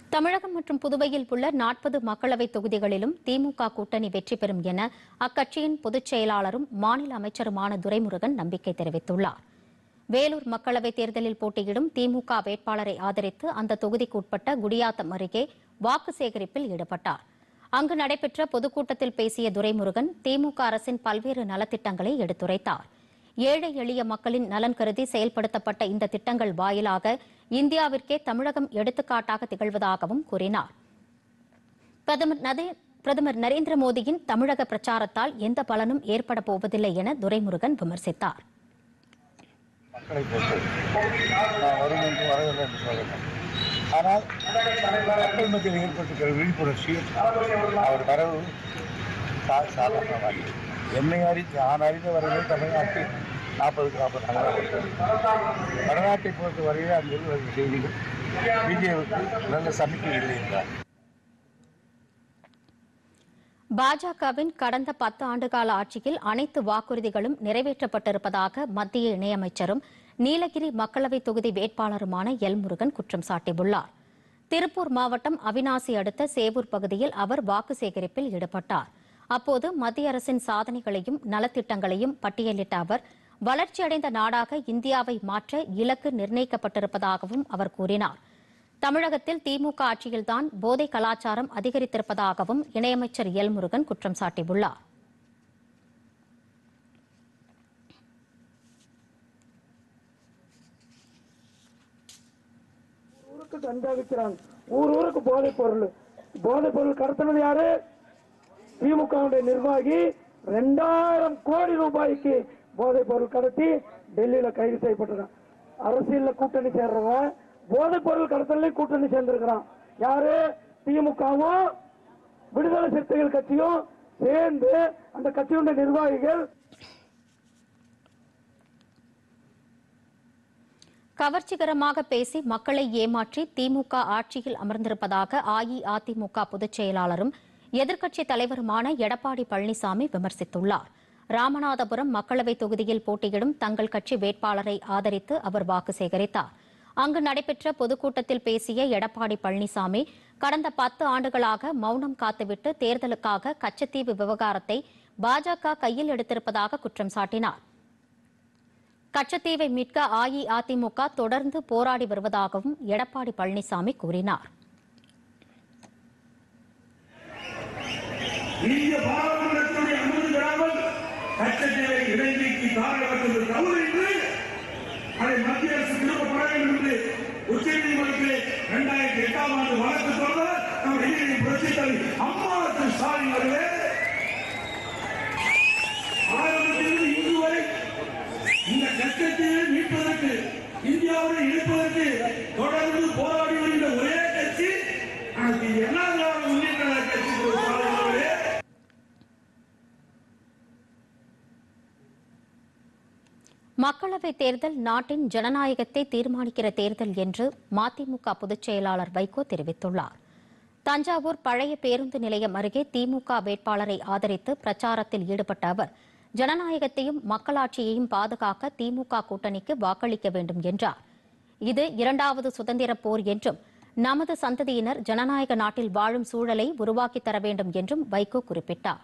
தமிழகம் மற்றும் புதுவையில் உள்ள நாற்பது மக்களவைத் தொகுதிகளிலும் திமுக கூட்டணி வெற்றி பெறும் என அக்கட்சியின் பொதுச் செயலாளரும் மாநில அமைச்சருமான துரைமுருகன் நம்பிக்கை தெரிவித்துள்ளார் வேலூர் மக்களவைத் தேர்தலில் போட்டியிடும் திமுக வேட்பாளரை ஆதரித்து அந்த தொகுதிக்கு உட்பட்ட குடியாத்தம் அருகே வாக்கு சேகரிப்பில் ஈடுபட்டார் அங்கு நடைபெற்ற பொதுக்கூட்டத்தில் பேசிய துரைமுருகன் திமுக அரசின் பல்வேறு நலத்திட்டங்களை எடுத்துரைத்தார் ஏழை எளிய மக்களின் நலன் கருதி செயல்படுத்தப்பட்ட இந்த திட்டங்கள் வாயிலாக இந்தியாவிற்கே தமிழகம் எடுத்துக்காட்டாக திகழ்வதாகவும் கூறினார் பிரதமர் நதே- பிரதமர் நரேந்திர மோடியின் தமிழக பிரச்சாரத்தால் எந்த பலனும் ஏற்பட போவதில்லை என துரைமுருகன் விமர்சித்தார் மக்களை பொறுத்து நான் வரும் என்று வரவில்லை என்று சொல்லலாம் ஆனால் மக்கள் மத்தியில் ஏற்பட்டிருக்கிற விழிப்புணர்ச்சி அவர் வரவு சா- சாதாரணமாகி என்னை அறிந்து நான் அறிந்த வரையிலே தமிழ்நாட்டில் நாற்பதுக்கு நாற்பது நகராட்சி வடநாட்டை பொறுத்த வரையில் அங்கு வரும் செய்திகள் பிஜேபிக்கு நல்ல சமிக்கை இல்லை என்றார் பாஜகவின் கடந்த பத்து ஆண்டுகால ஆட்சியில் அனைத்து வாக்குறுதிகளும் நிறைவேற்றப்பட்டிருப்பதாக மத்திய இணையமைச்சரும் நீலகிரி மக்களவைத் தொகுதி வேட்பாளருமான எல் முருகன் குற்றம் சாட்டியுள்ளார் திருப்பூர் மாவட்டம் அவினாசி அடுத்த சேவூர் பகுதியில் அவர் வாக்கு சேகரிப்பில் ஈடுபட்டார் அப்போது மத்திய அரசின் சாதனைகளையும் நலத்திட்டங்களையும் பட்டியலிட்ட அவர் வளர்ச்சியடைந்த நாடாக இந்தியாவை மாற்ற இலக்கு நிர்ணயிக்கப்பட்டிருப்பதாகவும் அவர் கூறினார் தமிழகத்தில் திமுக ஆட்சியில்தான் போதை கலாச்சாரம் அதிகரித்திருப்பதாகவும் இணையமைச்சர் எல் முருகன் குற்றம் சாட்டியுள்ளார் ஊருக்கு கஞ்சா விற்கிறாங்க ஊர் ஊருக்கு போதைப் பொருள் போதைப் பொருள் கடத்தினது யாரு திமுகவுடைய நிர்வாகி ரெண்டாயிரம் கோடி ரூபாய்க்கு போதைப் பொருள் கடத்தி டெல்லியில கைது செய்யப்பட்டிருக்கான் அரசியல்ல கூட்டணி சேர்றவன் போதைப் பொருள் கடத்தலையும் கூட்டணி சேர்ந்திருக்கிறான் யாரு திமுகவும் விடுதலை சிறுத்தைகள் கட்சியும் சேர்ந்து அந்த கட்சியுடைய நிர்வாகிகள் கவர்ச்சிகரமாக பேசி மக்களை ஏமாற்றி திமுக ஆட்சியில் அமர்ந்திருப்பதாக அஇஅதிமுக பொதுச் செயலாளரும் எதிர்க்கட்சித் தலைவருமான எடப்பாடி பழனிசாமி விமர்சித்துள்ளார் ராமநாதபுரம் மக்களவைத் தொகுதியில் போட்டியிடும் தங்கள் கட்சி வேட்பாளரை ஆதரித்து அவர் வாக்கு சேகரித்தார் அங்கு நடைபெற்ற பொதுக்கூட்டத்தில் பேசிய எடப்பாடி பழனிசாமி கடந்த பத்து ஆண்டுகளாக மௌனம் காத்துவிட்டு தேர்தலுக்காக கச்சத்தீவு விவகாரத்தை பாஜக கையில் எடுத்திருப்பதாக குற்றம் சாட்டினார் கச்சத்தீவை மீட்க அஇஅதிமுக தொடர்ந்து போராடி வருவதாகவும் எடப்பாடி பழனிசாமி கூறினார் இந்திய பாராளுமன்றத்துடைய அனுமதி பெறாமல் கச்சத்தீவை இடைநீக்கி தாரகத்துக்கு தவறு என்று அதை மத்திய அரசு திரும்பப்பட வேண்டும் என்று உச்சநீதிமன்றத்திலே இரண்டாயிரத்தி எட்டாம் ஆண்டு வழக்கு தொடர்ந்த நம் இந்திய புரட்சித் தலைவர் அம்மா திரு ஸ்டாலின் அவர்களே ஆரம்பத்திலிருந்து இன்று வரை இந்த கச்சத்தீவை மீட்பதற்கு இந்தியாவுடன் இணைப்பதற்கு தொடர்ந்து போராடி வருகின்ற ஒரே கட்சி அனைத்து அண்ணா திராவிட முன்னேற்ற கழக கட்சி திரு ஸ்டாலின் அவர்களே மக்களவைத் தேர்தல் நாட்டின் ஜனநாயகத்தை தீர்மானிக்கிற தேர்தல் என்று மதிமுக பொதுச் செயலாளர் வைகோ தெரிவித்துள்ளார் தஞ்சாவூர் பழைய பேருந்து நிலையம் அருகே திமுக வேட்பாளரை ஆதரித்து பிரச்சாரத்தில் ஈடுபட்ட அவர் ஜனநாயகத்தையும் மக்களாட்சியையும் பாதுகாக்க திமுக கூட்டணிக்கு வாக்களிக்க வேண்டும் என்றார் இது இரண்டாவது சுதந்திரப் போர் என்றும் நமது சந்ததியினர் ஜனநாயக நாட்டில் வாழும் சூழலை உருவாக்கித் தர வேண்டும் என்றும் வைகோ குறிப்பிட்டார்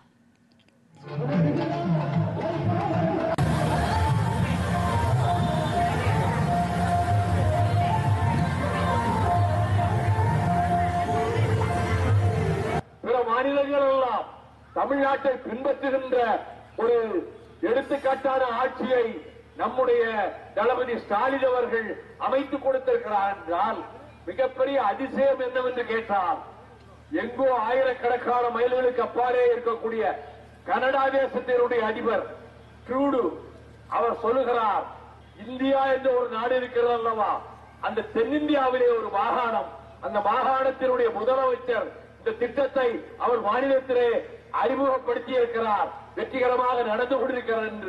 பிற மாநிலங்கள் எல்லாம் தமிழ்நாட்டை பின்பற்றுகின்ற ஒரு எடுத்துக்காட்டான ஆட்சியை நம்முடைய தளபதி ஸ்டாலின் அவர்கள் அமைத்துக் கொடுத்திருக்கிறார் என்றால் மிகப்பெரிய அதிசயம் என்னவென்று கேட்டால் எங்கோ ஆயிரக்கணக்கான மைல்களுக்கு அப்பாலே இருக்கக்கூடிய கனடா தேசத்தினுடைய அதிபர் ட்ரூடு அவர் சொல்லுகிறார் இந்தியா என்ற ஒரு நாடு இருக்கிறது அல்லவா அந்த தென்னிந்தியாவிலே ஒரு மாகாணம் அந்த மாகாணத்தினுடைய முதலமைச்சர் இந்த திட்டத்தை அவர் மாநிலத்திலே அறிமுகப்படுத்தி இருக்கிறார் வெற்றிகரமாக நடந்து கொண்டிருக்கிறார் என்று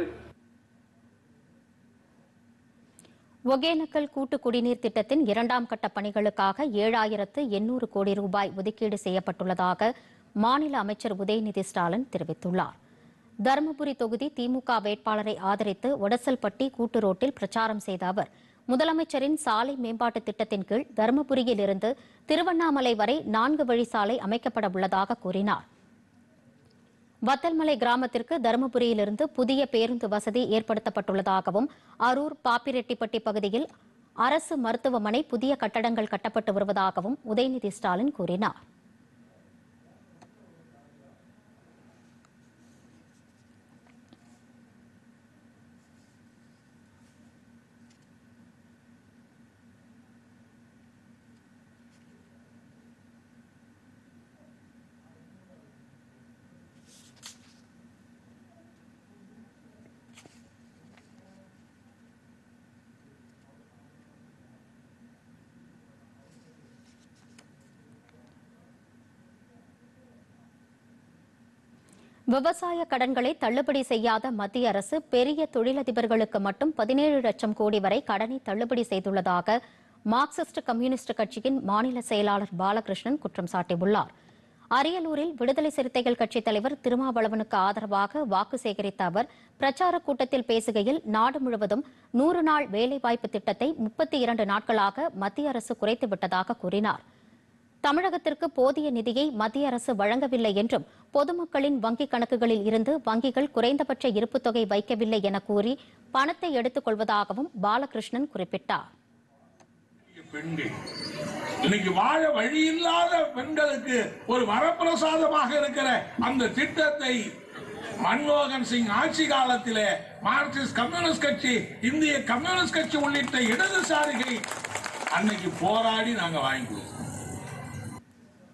ஒகேனக்கல் கூட்டு குடிநீர் திட்டத்தின் இரண்டாம் கட்ட பணிகளுக்காக ஏழாயிரத்து எண்ணூறு கோடி ரூபாய் ஒதுக்கீடு செய்யப்பட்டுள்ளதாக மாநில அமைச்சர் உதயநிதி ஸ்டாலின் தெரிவித்துள்ளார் தருமபுரி தொகுதி திமுக வேட்பாளரை ஆதரித்து ஒடசல்பட்டி கூட்டு ரோட்டில் பிரச்சாரம் செய்த அவர் முதலமைச்சரின் சாலை மேம்பாட்டு திட்டத்தின் கீழ் தருமபுரியில் இருந்து திருவண்ணாமலை வரை நான்கு வழி சாலை அமைக்கப்பட உள்ளதாக கூறினார் வத்தல்மலை கிராமத்திற்கு தருமபுரியிலிருந்து புதிய பேருந்து வசதி ஏற்படுத்தப்பட்டுள்ளதாகவும் அரூர் பாப்பிரெட்டிப்பட்டி பகுதியில் அரசு மருத்துவமனை புதிய கட்டடங்கள் கட்டப்பட்டு வருவதாகவும் உதயநிதி ஸ்டாலின் கூறினார் விவசாய கடன்களை தள்ளுபடி செய்யாத மத்திய அரசு பெரிய தொழிலதிபர்களுக்கு மட்டும் பதினேழு லட்சம் கோடி வரை கடனை தள்ளுபடி செய்துள்ளதாக மார்க்சிஸ்ட் கம்யூனிஸ்ட் கட்சியின் மாநில செயலாளர் பாலகிருஷ்ணன் குற்றம் சாட்டியுள்ளார் அரியலூரில் விடுதலை சிறுத்தைகள் கட்சித் தலைவர் திருமாவளவனுக்கு ஆதரவாக வாக்கு சேகரித்த அவர் பிரச்சாரக் கூட்டத்தில் பேசுகையில் நாடு முழுவதும் நூறு நாள் வேலைவாய்ப்பு திட்டத்தை முப்பத்தி இரண்டு நாட்களாக மத்திய அரசு குறைத்துவிட்டதாக கூறினார் தமிழகத்திற்கு போதிய நிதியை மத்திய அரசு வழங்கவில்லை என்றும் பொதுமக்களின் வங்கிக் கணக்குகளில் இருந்து வங்கிகள் குறைந்தபட்ச இருப்புத் தொகை வைக்கவில்லை என கூறி பணத்தை எடுத்துக் கொள்வதாகவும் பாலகிருஷ்ணன் குறிப்பிட்டார் பெண்கள் இன்னைக்கு வாழ வழி இல்லாத பெண்களுக்கு ஒரு வரப்பிரசாதமாக இருக்கிற அந்த திட்டத்தை மன்மோகன் சிங் ஆட்சி காலத்திலே மார்க்சிஸ்ட் கம்யூனிஸ்ட் கட்சி இந்திய கம்யூனிஸ்ட் கட்சி உள்ளிட்ட இடதுசாரிகள் அன்னைக்கு போராடி நாங்க வாங்கி கொடுத்தோம்